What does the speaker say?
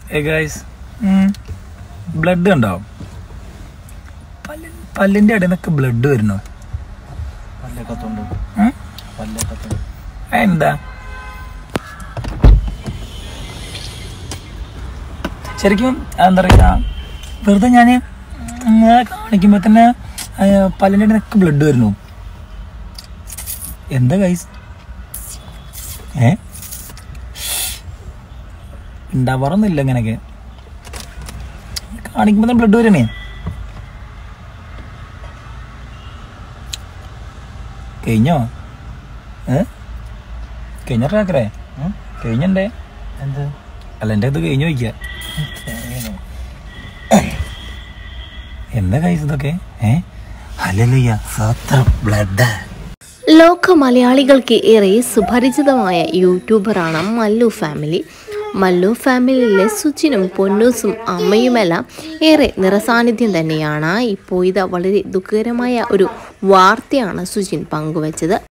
ഏ guys blood ഉണ്ടോ പല്ല് പല്ലിന്റെ ഇടയിൽ നിന്നൊക്കെ ബ്ലഡ് വരുന്നു പല്ലൊക്കെ തൊണ്ട് ഉം? പല്ലൊക്കെ തൊണ്ട് എന്താ ശരിക്കും എന്താ പറയുക വെറുതെ ഞാൻ ഇങ്ങനെ കാണിക്കുമ്പോൾ തന്നെ ആ, പല്ലിൻ്റെ ഇടയിൽ നിന്നൊക്കെ ബ്ലഡ് വരുന്നു എന്താ ഗൈസ് ഏ ഉണ്ടാവാറൊന്നുമില്ല ഇങ്ങനെയൊക്കെ കാണിക്കുമ്പോൾ തന്നെ ബ്ലഡ് വരണേ കഴിഞ്ഞോ ഏ കഴിഞ്ഞ ട്രാക്കറേ ഉം? കഴിഞ്ഞണ്ടേ എന്ത് അല്ല എൻ്റെ ഇത് കഴിഞ്ഞു വയ്ക്കുക തേങ്ങയോ? എന്താ കൈസ് ഇതൊക്കെ ഏ അല്ലല്ലയ്യ സത്ര ബ്ലഡ് ലോക മലയാളികൾക്ക് ഏറെ സുപരിചിതമായ യൂട്യൂബറാണ് മല്ലു ഫാമിലി മല്ലു ഫാമിലിയിലെ സുജിനും പൊന്നൂസും അമ്മയുമെല്ലാം ഏറെ നിറസാന്നിധ്യം തന്നെയാണ് ഇപ്പോൾ ഇത് വളരെ ദുഃഖകരമായ ഒരു വാർത്തയാണ് സുജിൻ പങ്കുവച്ചത്